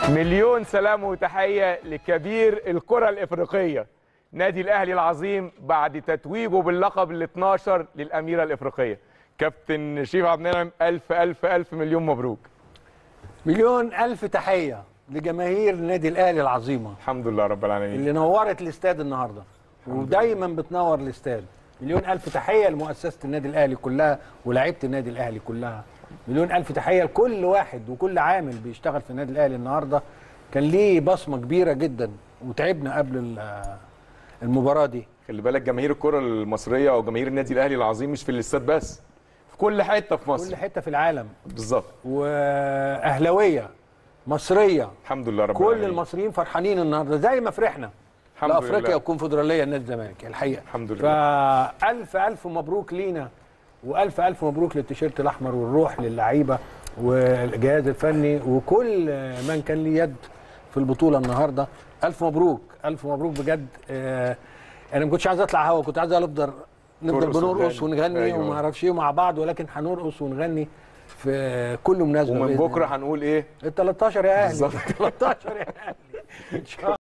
مليون سلام وتحية لكبير الكرة الإفريقية نادي الأهلي العظيم بعد تتويجه باللقب ال 12 للأميرة الإفريقية كابتن شريف عبد المنعم ألف ألف ألف مليون مبروك مليون ألف تحية لجماهير النادي الأهلي العظيمة الحمد لله رب العالمين اللي نورت الاستاد النهاردة ودايما بتنور الاستاد مليون ألف تحية لمؤسسة النادي الأهلي كلها ولاعيبة النادي الأهلي كلها مليون ألف تحية لكل واحد وكل عامل بيشتغل في النادي الأهلي النهاردة كان ليه بصمة كبيرة جدا وتعبنا قبل ال- المباراة دي خلي بالك جماهير الكرة المصرية أو جماهير النادي الأهلي العظيم مش في الاستاد بس في كل حتة في كل مصر حتة في العالم بالظبط وأهلوية مصرية الحمد لله رب كل العالمين المصريين فرحانين النهارده زي ما فرحنا الحمد لافريقيا لله. والكونفدراليه النادي الزمالك الحقيقه الحمد لله. فالف الف مبروك لينا والف الف مبروك للتيشيرت الاحمر والروح للعيبه والجهاز الفني وكل من كان ليه يد في البطوله النهارده الف مبروك الف مبروك بجد آه، انا ما كنتش عايز اطلع هوا كنت عايز افضل نفضل ترقص بنرقص وتغني. ونغني أيوة. وما اعرفش ايه مع بعض ولكن هنرقص ونغني في كل مناسبه ومن بإذن بكرة الله. هنقول إيه ال 13 يا اهلي بالظبط. 13 يا اهلي ان شاء الله